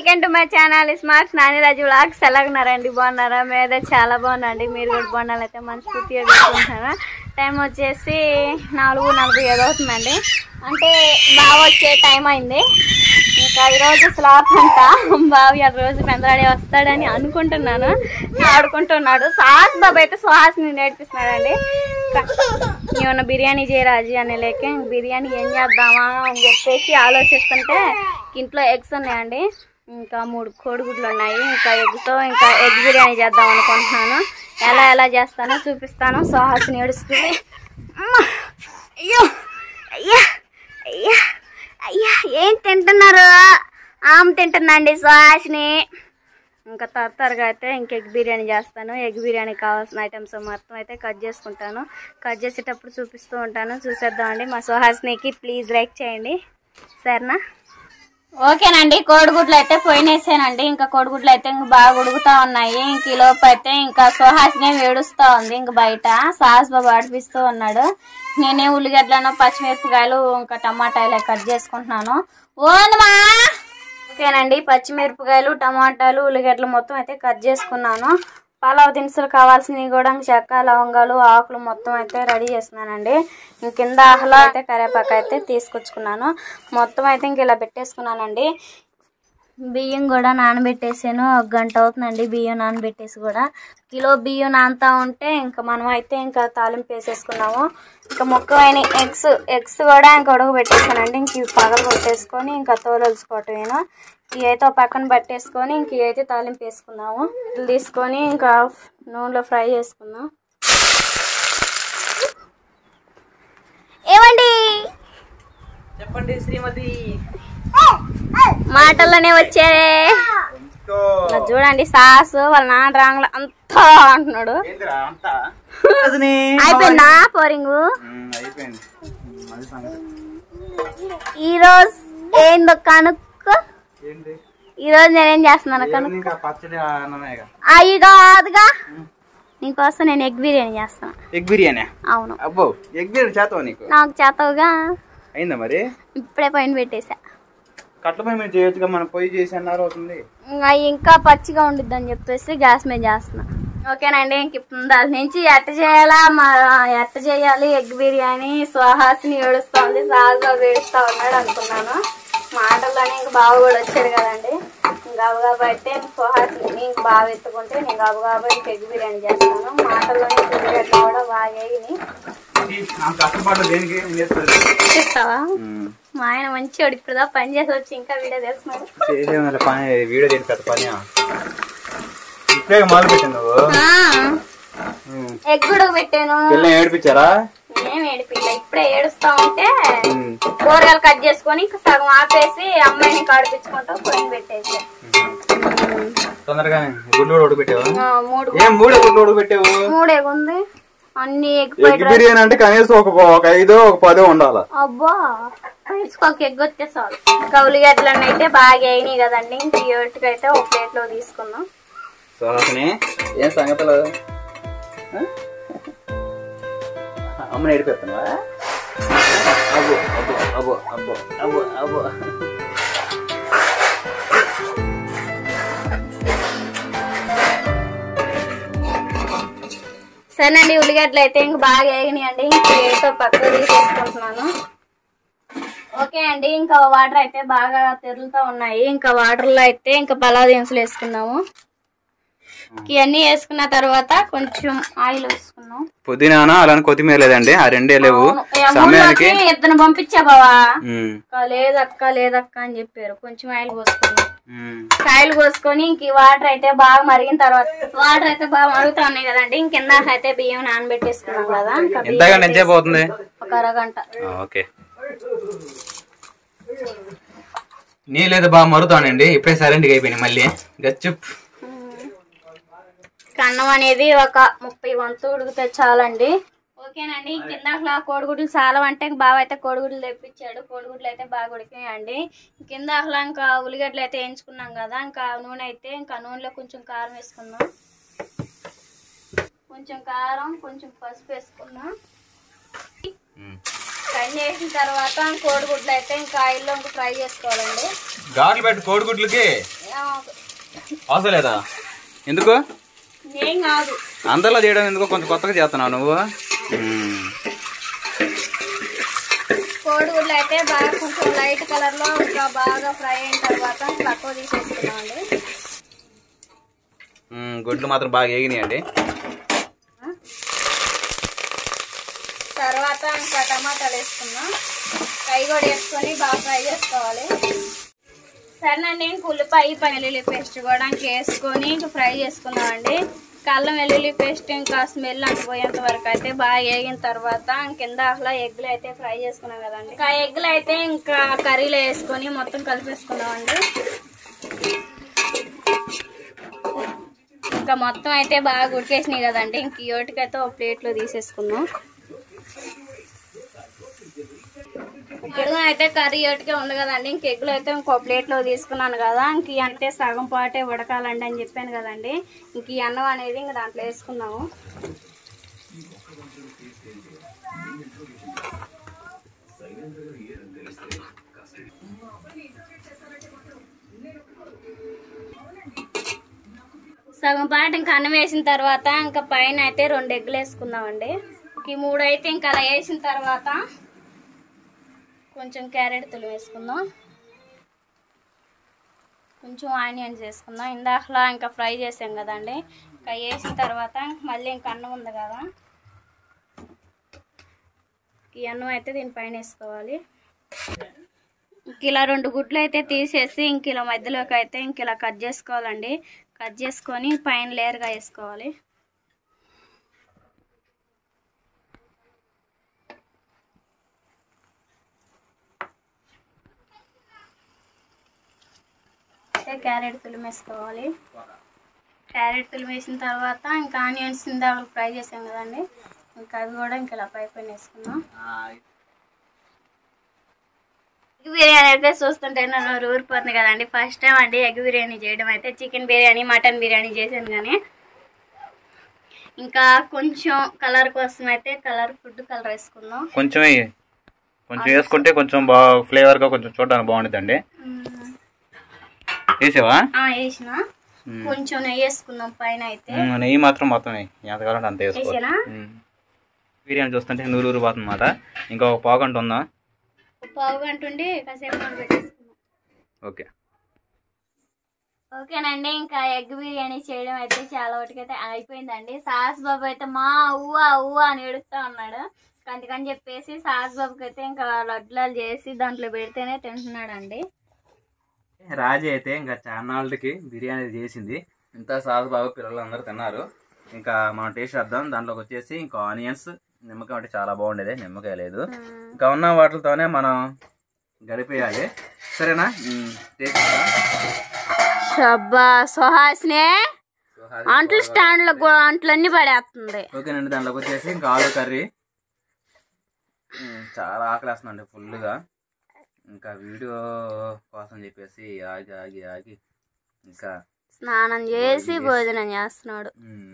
Welcome to my channel smart Naniraju vlogs ఎలా ఉన్నారండి బాగున్నారా మీరైతే చాలా బాగున్నాండి మీరు కూడా బాగున్నారైతే మనస్ఫూర్తిగా తీసుకుంటున్నారా టైం వచ్చేసి నాలుగు నలభై ఐదు అవుతుందండి అంటే బాగా వచ్చే టైం అయింది ఇంకా ఈరోజు స్లాబ్ అంట బావి ఆ రోజు పెందరాడే వస్తాడని అనుకుంటున్నాను ఆడుకుంటున్నాడు సాహస్ బాబు అయితే సుహాస్ని నేర్పిస్తున్నాడండి ఏమన్నా బిర్యానీ చేయరాజు అని లేక బిర్యానీ ఏం చేద్దామా అని చెప్పేసి ఆలోచిస్తుంటే ఇంట్లో ఎగ్స్ ఉన్నాయండి ఇంకా మూడు కోడిగుడ్లు ఉన్నాయి ఇంకా ఎగ్తో ఇంకా ఎగ్ బిర్యానీ చేద్దాం అనుకుంటున్నాను ఎలా ఎలా చేస్తానో చూపిస్తాను సుహాసిని ఏడుస్తుంది అమ్మ! అయ్యో అయ్యా అయ్యా అయ్యా ఏం తింటున్నారు ఆమె తింటుందండి సుహాసిని ఇంకా తరతరగా అయితే ఇంక ఎగ్ బిర్యానీ చేస్తాను ఎగ్ బిర్యానీ కావాల్సిన ఐటమ్స్ మొత్తం అయితే కట్ చేసుకుంటాను కట్ చేసేటప్పుడు చూపిస్తూ ఉంటాను చూసేద్దామండి మా సుహాసినికి ప్లీజ్ లైక్ చేయండి సరేనా ఓకేనండి కోడిగుడ్లు అయితే పోయినేసానండి ఇంకా కోడిగుడ్లు అయితే ఇంక బాగా ఉడుకుతా ఉన్నాయి ఇంక ఈ లోపు అయితే ఇంకా సుహాసిని వేడుస్తూ ఉంది ఇంక బయట సాస్ బాబు ఆడిపిస్తూ ఉన్నాడు నేనే ఉల్లిగడ్డలను పచ్చిమిరపకాయలు ఇంకా టమాటాలు కట్ చేసుకుంటున్నాను ఓందమా ఓకేనండి పచ్చిమిరపకాయలు టమాటాలు ఉల్లిగడ్డలు మొత్తం అయితే కట్ చేసుకున్నాను పలావ్ దినుసులు కావాల్సినవి కూడా చెక్క లవంగాలు ఆకులు మొత్తం అయితే రెడీ చేస్తున్నానండి ఇంక కింద ఆహ్లా అయితే కరివేపాకు అయితే తీసుకొచ్చుకున్నాను మొత్తం అయితే ఇంక ఇలా పెట్టేసుకున్నానండి బియ్యం కూడా నానబెట్టేసాను ఒక గంట అవుతుందండి బియ్యం నానబెట్టేసి కూడా కిలో బియ్యం నానుతా ఉంటే ఇంకా మనం అయితే ఇంకా తాలింపు వేసేసుకున్నాము ఇంకా ముక్కమైన ఎగ్స్ ఎగ్స్ కూడా ఇంకా ఉడకబెట్టేసానండి ఇంక ఇవి పగలు కొట్టేసుకొని ఇంకా తోలొలుచుకోవటమేను ఇవి అయితే ఒక పక్కన పట్టేసుకొని ఇంక ఇవి అయితే తాలింపు వేసుకున్నాము ఇవి తీసుకొని ఇంకా నూనెలో ఫ్రై చేసుకుందాం ఏమండి చెప్పండి శ్రీమతి మాటల్లోనే వచ్చారే ఇలా చూడండి సాసు వాళ్ళ నాన్న రాంగ్లో అంతా అంటున్నాడు ఏందిరా అంతా అయిపోయిందా పోరింగు ఉమ్, అయిపోయింది ఉమ్, అది సంగతి ఈ రోజు ఏందో కనుక్కో ఏంటి ఈ రోజు నేనేం చేస్తున్నాను కనుక్కో ఏముంది ఇంకా పచ్చడి అన్నమేగా అవి కాదుగా నీకోసం నేను ఎగ్ బిర్యానీ చేస్తాను ఎగ్ బిర్యానీ అవును అబ్బో ఎగ్ బిర్యానీ చేస్తావా నీకు నాకు చేతవుగా అయిందా మరి ఇప్పుడే పైన పెట్టేసా కట్ల పై మీద చేయొచ్చుగా మనం పొయ్యి చేసి అన్నారు అవుతుంది ఇంకా ఇంకా పచ్చిగా ఉండిద్దని చెప్పేసి గ్యాస్ మీద చేస్తున్నా ఓకేనండి ఇంక ఇప్పుడు దాని నుంచి ఎట్ట చేయాలా మా ఎట్ట చేయాలి ఎగ్ బిర్యానీ సుహాసిని ఏడుస్తోంది సాగా వేడుస్తా ఉన్నాడు అనుకున్నాను మాటల్లోనే ఇంక బావ కూడా వచ్చాడు కదండి ఇంకా కాబట్టి సుహాసిని ఇంక బాగా ఎత్తుకుంటే నేను గబ కాబట్టి ఎగ్ బిర్యానీ చేస్తాను మాటల్లోనే కుదిరేట్లు కూడా బాగా వేయని నాకు కష్టపడ్డ దేనికి నేను చేస్తాను చూస్తావా మా ఆయన మంచివాడు ఇప్పుడు పని చేసి వచ్చి ఇంకా వీడియో చేస్తున్నాడు చేసేది పని వీడియో చేసి పెద్ద పని ఇప్పుడే మొదలు పెట్టాను నువ్వు ఉమ్. ఎగ్ కూడా పెట్టాను పిల్లని ఏడిపించారా ఏం ఏడిపిల్ల ఇప్పుడే ఏడుస్తా ఉంటే ఉమ్. కూరగాయలు కట్ చేసుకొని ఇంకా సగం ఆపేసి అమ్మాయిని కాడిపించుకుంటూ పొయ్యి పెట్టేసి తొందరగానే గుడ్లు కూడా ఉడకబెట్టావా ఆ, మూడు ఏం మూడే గుడ్లు ఉడకబెట్టావు మూడు ఎగ్ ఉంది అన్ని egg egg fried rice biryani అంటే కనీసం ఒక ఒక ఐదో ఒక పదో ఉండాలి అబ్బా ఒక ఎగ్ వచ్చే చాలు ఇంకా ఉల్లిగడ్డలన్నీ అయితే బాగా అయినాయి కదండి ఇంక ఈ అయితే ఒక ప్లేట్ లో తీసుకుందాం సుహాసిని ఏం సంగతులు ఆ? అమ్మని ఏడిపెత్తున్నావా అబ్బో అబ్బో అబ్బో అబ్బో అబ్బో అబ్బో సరేనండి ఉల్లిగడ్డలు అయితే ఇంక బాగా వేగినాయండి ఇంక ఏతో పక్క తీసేసుకుంటున్నాను ఓకే అండి ఇంకా వాటర్ అయితే బాగా తెరులుతూ ఉన్నాయి ఇంకా వాటర్ లో అయితే ఇంకా పలావ్ దినుసులు వేసుకున్నాము ఇవన్నీ వేసుకున్న తర్వాత కొంచెం ఆయిల్ వేసుకున్నాం పుదీనానా అలానే కొత్తిమీర లేదండి ఆ రెండే లేవు అవును. ఏ సమయానికి అమ్ముల్లోకి ఇద్దరు పంపించా బావా ఉమ్, అక్క లేదక్క లేదక్క అని చెప్పారు కొంచెం ఆయిల్ పోసుకున్నాం ఉమ్. కాయలు కోసుకొని ఇంక ఈ వాటర్ అయితే బాగా మరిగిన తర్వాత వాటర్ అయితే బాగా మరుగుతా ఉన్నాయి కదండి ఇంకింద అయితే బియ్యం నానబెట్టేసుకున్నాం కదా ఇంకా బియ్యం ఎంతగా ఎంతసేపు అవుతుంది ఒక అరగంట ఆ, ఓకే నీళ్ళేదో బాగా మరుతానండి ఇప్పుడే సైలెంట్గా అయిపోయినాయి మళ్ళీ గచ్చుప్ కన్నం అనేది ఒక ముప్పై వంతు ఉడికితే చాలండి ఓకేనండి కింద కోడిగుడ్లు చాలా అంటే బాగా అయితే కోడిగుడ్లు తెప్పించాడు కోడిగుడ్లు అయితే బాగా ఉడికినాయండి కింద అసలు ఇంకా ఉల్లిగడ్డలు అయితే వేయించుకున్నాం కదా ఇంకా నూనె అయితే ఇంకా నూనెలో కొంచెం కారం వేసుకుందాం కొంచెం కారం కొంచెం పసుపు వేసుకుందాం ఉమ్. ఫ్రై చేసిన తర్వాత కోడిగుడ్లు అయితే ఇంకా ఆయిల్లో ఇంకా ఫ్రై చేసుకోవాలండి ఘాట్లు పెట్టు కోడిగుడ్లకి అవసరం లేదా ఎందుకు ఏం కాదు అందరిలో చేయడం ఎందుకు కొంచెం కొత్తగా చేస్తున్నావు నువ్వు మ్మ్. కోడిగుడ్లు అయితే బాగా కొంచెం లైట్ కలర్ లో ఇంకా బాగా ఫ్రై అయిన తర్వాత తక్కువ తీసేసుకున్నామండి మ్మ్, గుడ్లు మాత్రం బాగా ఏగినాయండి తర్వాత ఇంకా టమాటాలు వేసుకున్నాం ఫ్రై కూడా వేసుకొని బాగా ఫ్రై చేసుకోవాలి సరేనండి ఇంక ఉల్లిపాయ పల్లీలు పేస్ట్ కూడా ఇంక వేసుకొని ఇంక ఫ్రై చేసుకున్నామండి కల్లం వెల్లుల్లి పేస్ట్ ఇంకా స్మెల్ అంటిపోయేంత వరకు అయితే బాగా వేగిన తర్వాత కింద అసలు ఎగ్గులు అయితే ఫ్రై చేసుకున్నాం కదండి ఇంకా ఎగ్గులు అయితే ఇంకా కర్రీలో వేసుకొని మొత్తం కలిపేసుకున్నామండి ఇంకా మొత్తం అయితే బాగా ఉడికేసినాయి కదండి ఇంక ఈ ఒకటికైతే ఒక ప్లేట్లో తీసేసుకుందాం ఇప్పుడు అయితే కర్రీ ఒకటికే ఉంది కదండి ఇంక ఎగ్గులు అయితే ఇంకో ప్లేట్లో తీసుకున్నాను కదా ఇంక ఈ అంటే సగం పాటే ఉడకాలండి అని చెప్పాను కదండి ఇంక ఈ అన్నం అనేది ఇంక దాంట్లో వేసుకున్నాము సగం పాట ఇంకా అన్నం వేసిన తర్వాత ఇంకా పైన అయితే రెండు ఎగ్గులు వేసుకుందామండి ఈ మూడు అయితే ఇంకా అలా వేసిన తర్వాత కొంచెం క్యారెట్ తులు వేసుకుందాం కొంచెం ఆనియన్స్ వేసుకుందాం ఇందాకలా ఇంకా ఫ్రై చేసాం కదండి ఇంకా వేసిన తర్వాత మళ్ళీ ఇంకా అన్నం ఉంది కదా ఈ అన్నం అయితే దీనిపైన వేసుకోవాలి ఇంక ఇలా రెండు గుడ్లు అయితే తీసేసి ఇంక ఇలా మధ్యలోకి అయితే ఇంక ఇలా కట్ చేసుకోవాలండి కట్ చేసుకొని పైన లేయర్గా వేసుకోవాలి అయితే క్యారెట్ తులిమేసుకోవాలి క్యారెట్ తులిమేసిన తర్వాత ఇంకా ఆనియన్స్ ఇందాక ఫ్రై చేసాం కదండి ఇంకా అవి కూడా ఇంకా ఇలా పై పైన వేసుకుందాం ఎగ్ బిర్యానీ అయితే చూస్తుంటే నా నోరు ఊరిపోతుంది కదండి ఫస్ట్ టైం అండి ఎగ్ బిర్యానీ చేయడం అయితే చికెన్ బిర్యానీ మటన్ బిర్యానీ చేశాను కానీ ఇంకా కొంచెం కలర్ కోసం అయితే కలర్ ఫుడ్ కలర్ వేసుకుందాం కొంచెం వేయి. కొంచెం వేసుకుంటే కొంచెం బాగా ఫ్లేవర్గా కొంచెం చూడడానికి బాగుంటుందండి వేసావా ఆ, వేసిన కొంచెం నెయ్యి వేసుకుందాం పైన అయితే మ్మ్, నెయ్యి మాత్రం మొత్తం వేయి. ఎంత కావాలంటే అంత వేసుకో వేసానా బిర్యానీ చూస్తుంటే నూరు ఊరు పోతుంది అన్నమాట ఇంకా ఒక పావుగంట ఉందా ఒక పావు గంట ఉండి కాసేపు పెట్టేసుకుందాం ఓకే ఓకేనండి ఇంకా ఎగ్ బిర్యానీ చేయడం అయితే చాలా వరకు అయితే అయిపోయిందండి సాస్ బాబు అయితే మా ఊవా ఊవా అని ఎడుస్తా ఉన్నాడు అందుకని చెప్పేసి సాస్ బాబుకి అయితే ఇంకా లడ్లాలు చేసి దాంట్లో పెడితేనే తింటున్నాడండి రాజీ అయితే ఇంకా చాన్నాళ్ళకి బిర్యానీ చేసింది ఇంత సాగు బాగా పిల్లలు అందరూ తిన్నారు ఇంకా మనం టేస్ట్ చేద్దాం దాంట్లోకి వచ్చేసి ఇంకా ఆనియన్స్ నిమ్మకాయ అంటే చాలా బాగుండేది నిమ్మకాయ లేదు ఇంకా ఉన్న వాటితోనే మనం గడిపేయాలి సరేనా మ్మ్, టేస్ట్ చేద్దాం. షబ్బా సుహాస్నే అంట్లు స్టాండ్లో అంట్లన్నీ పడేస్తుంది ఓకేనండి దాంట్లోకి వచ్చేసి ఇంకా ఆలు కర్రీ మ్మ్, చాలా ఆకలేస్తుందండి ఫుల్గా ఇంకా వీడియో కోసం చెప్పేసి ఆగి ఆగి ఆగి ఇంకా స్నానం చేసి భోజనం చేస్తున్నాడు మ్మ్,